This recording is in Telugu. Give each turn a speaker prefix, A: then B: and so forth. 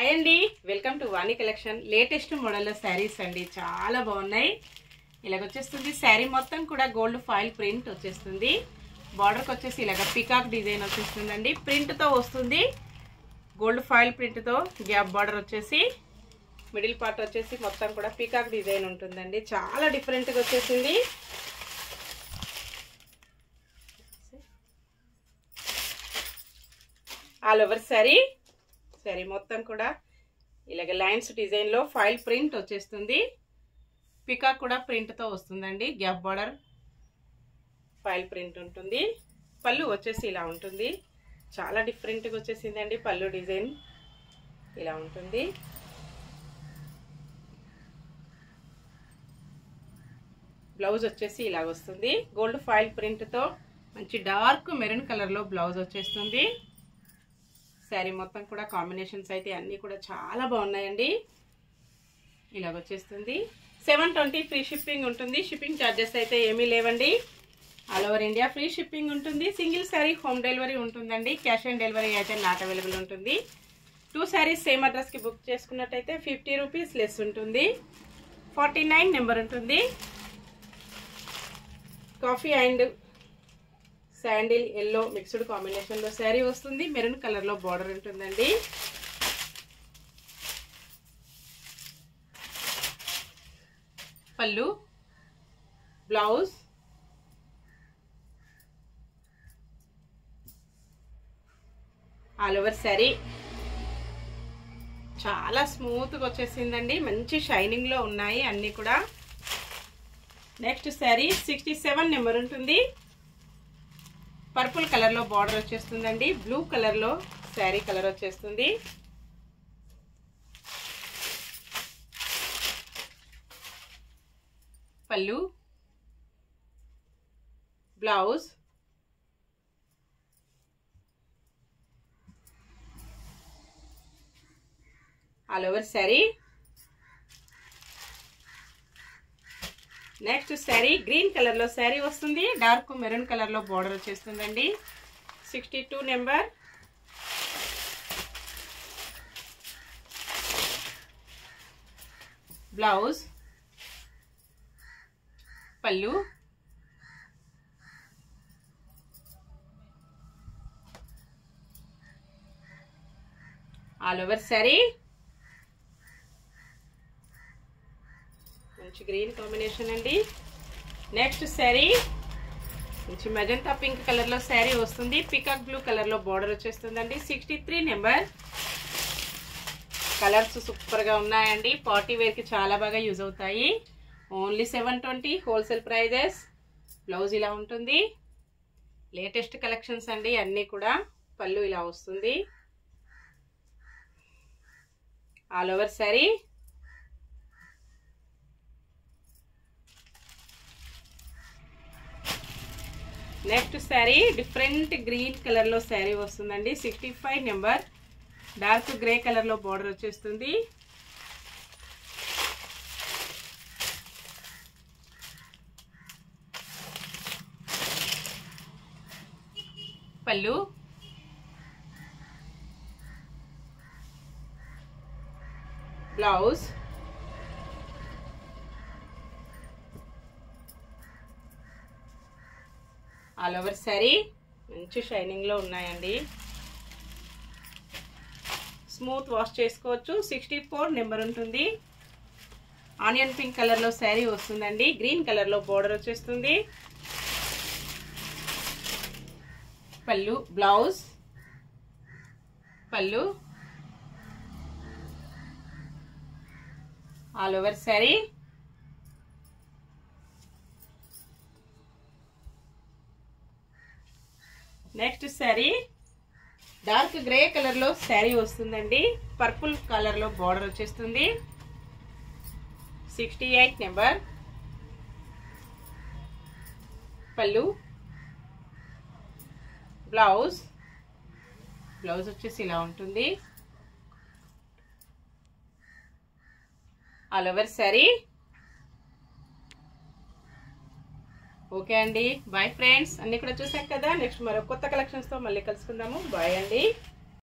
A: హాయ్ అండి welcome to Vani collection latest మోడల్లో శారీస్ అండి చాలా బాగున్నాయి ఇలాగ వచ్చేస్తుంది శారీ మొత్తం కూడా గోల్డ్ ఫాయిల్ ప్రింట్ వచ్చేస్తుంది బార్డర్కి వచ్చేసి ఇలాగ పికాక్ డిజైన్ వచ్చేస్తుందండి ప్రింట్తో వస్తుంది గోల్డ్ ఫాయిల్ ప్రింట్తో గ్యాప్ బార్డర్ వచ్చేసి మిడిల్ పార్ట్ వచ్చేసి మొత్తం కూడా పికాక్ డిజైన్ ఉంటుందండి చాలా డిఫరెంట్గా వచ్చేసింది ఆల్ ఓవర్ శారీ శారీ మొత్తం కూడా ఇలాగ లైన్స్ డిజైన్లో ఫైల్ ప్రింట్ వచ్చేస్తుంది పికాక్ కూడా ప్రింట్తో వస్తుందండి గ్యాప్ బార్డర్ ఫైల్ ప్రింట్ ఉంటుంది పళ్ళు వచ్చేసి ఇలా ఉంటుంది చాలా డిఫరెంట్గా వచ్చేసిందండి పళ్ళు డిజైన్ ఇలా ఉంటుంది బ్లౌజ్ వచ్చేసి ఇలా వస్తుంది గోల్డ్ ఫైల్ ప్రింట్తో మంచి డార్క్ మెరూన్ కలర్లో బ్లౌజ్ వచ్చేస్తుంది శారీ మొత్తం కూడా కాంబినేషన్స్ అయితే అన్నీ కూడా చాలా బాగున్నాయండి ఇలాగ వచ్చేస్తుంది సెవెన్ ట్వంటీ ఫ్రీ షిప్పింగ్ ఉంటుంది షిప్పింగ్ ఛార్జెస్ అయితే ఏమీ లేవండి all over India free shipping ఉంటుంది సింగిల్ శారీ హోమ్ డెలివరీ ఉంటుందండి క్యాష్ ఆన్ డెలివరీ అయితే నాట్ అవైలబుల్ ఉంటుంది టూ శారీస్ సేమ్ అడ్రస్కి బుక్ చేసుకున్నట్టయితే ఫిఫ్టీ రూపీస్ లెస్ ఉంటుంది ఫార్టీ నైన్ నెంబర్ ఉంటుంది coffee and sandal yellow mixed కాంబినేషన్లో శారీ వస్తుంది మెరూన్ కలర్లో బార్డర్ ఉంటుందండి పళ్ళు బ్లౌజ్ ఆల్ ఓవర్ శారీ చాలా స్మూత్గా వచ్చేసిందండి మంచి షైనింగ్లో ఉన్నాయి అన్నీ కూడా next sari sixty seven number ఉంటుంది పర్పుల్ కలర్లో బార్డర్ వచ్చేస్తుందండి బ్లూ కలర్లో శారీ కలర్ వచ్చేస్తుంది పళ్ళు blouse all over sari next sari green కలర్లో శారీ వస్తుంది డార్క్ మెరూన్ కలర్లో బార్డర్ వచ్చేస్తుందండి సిక్స్టీ టూ నెంబర్ బ్లౌజ్ పళ్ళు ఆల్ ఓవర్ శారీ మంచి గ్రీన్ కాంబినేషన్ అండి నెక్స్ట్ శారీ మంచి మెజంతా పింక్ కలర్లో శారీ వస్తుంది పికాక్ బ్లూ కలర్లో బార్డర్ వచ్చేస్తుందండి సిక్స్టీ త్రీ నెంబర్ కలర్స్ సూపర్గా ఉన్నాయండి పార్టీ వేర్కి చాలా బాగా యూజ్ అవుతాయి only seven twenty wholesale prices blouse ఇలా ఉంటుంది లేటెస్ట్ కలెక్షన్స్ అండి అన్నీ కూడా పళ్ళు ఇలా వస్తుంది all over sari next sari different green కలర్లో శారీ వస్తుందండి sixty five number dark grey కలర్లో బార్డర్ వచ్చేస్తుంది పళ్ళు బ్లౌజ్ ఆల్ ఓవర్ శారీ మంచి షైనింగ్లో ఉన్నాయండి స్మూత్ వాష్ చేసుకోవచ్చు సిక్స్టీ ఫోర్ నెంబర్ ఉంటుంది ఆనియన్ పింక్ కలర్లో శారీ వస్తుందండి గ్రీన్ కలర్లో బోర్డర్ వచ్చేస్తుంది పళ్ళు బ్లౌజ్ పళ్ళు all over sari next sari dark grey కలర్లో శారీ వస్తుందండి పర్పుల్ కలర్లో బార్డర్ వచ్చేస్తుంది సిక్స్టీ ఎయిట్ నెంబర్ పళ్ళు బ్లౌజ్ బ్లౌజ్ వచ్చేసి ఇలా ఉంటుంది ఆల్ ఓవర్ శారీ ఓకే అండి బాయ్ ఫ్రెండ్స్ అన్ని కూడా చూసాం కదా నెక్స్ట్ మరో కొత్త కలెక్షన్స్తో మళ్ళీ కలుసుకుందాము బాయ్ అండి